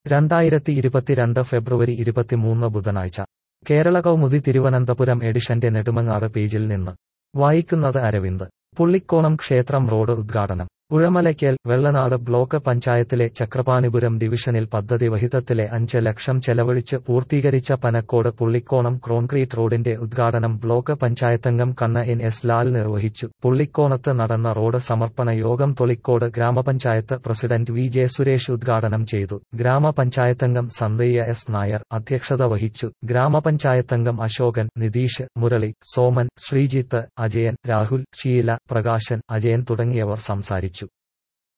രണ്ടായിരത്തി ഇരുപത്തിരണ്ട് ഫെബ്രുവരി ഇരുപത്തിമൂന്ന് ബുധനാഴ്ച കേരള കൗമുദി തിരുവനന്തപുരം എഡിഷന്റെ നെടുമങ്ങാട് പേജിൽ നിന്ന് വായിക്കുന്നത് അരവിന്ദ് പുള്ളിക്കോണം ക്ഷേത്രം റോഡ് ഉദ്ഘാടനം ഉഴമലയ്ക്കൽ വെള്ളനാട് ബ്ലോക്ക് പഞ്ചായത്തിലെ ചക്രപാണിപുരം ഡിവിഷനിൽ പദ്ധതി വഹിതത്തിലെ അഞ്ച് ലക്ഷം ചെലവഴിച്ച് പൂർത്തീകരിച്ച പനക്കോട് പുള്ളിക്കോണം കോൺക്രീറ്റ് റോഡിന്റെ ഉദ്ഘാടനം ബ്ലോക്ക് പഞ്ചായത്തംഗം കണ്ണ എൻ എസ് ലാൽ നിർവഹിച്ചു പുള്ളിക്കോണത്ത് നടന്ന റോഡ് സമർപ്പണ യോഗം തൊളിക്കോട് ഗ്രാമപഞ്ചായത്ത് പ്രസിഡന്റ് വി ജെ സുരേഷ് ഉദ്ഘാടനം ചെയ്തു ഗ്രാമപഞ്ചായത്തംഗം സന്ദയ്യ എസ് നായർ അധ്യക്ഷത വഹിച്ചു ഗ്രാമപഞ്ചായത്തംഗം അശോകൻ നിതീഷ് മുരളി സോമൻ ശ്രീജിത്ത് അജയൻ രാഹുൽ ഷീല പ്രകാശൻ അജയൻ തുടങ്ങിയവർ സംസാരിച്ചു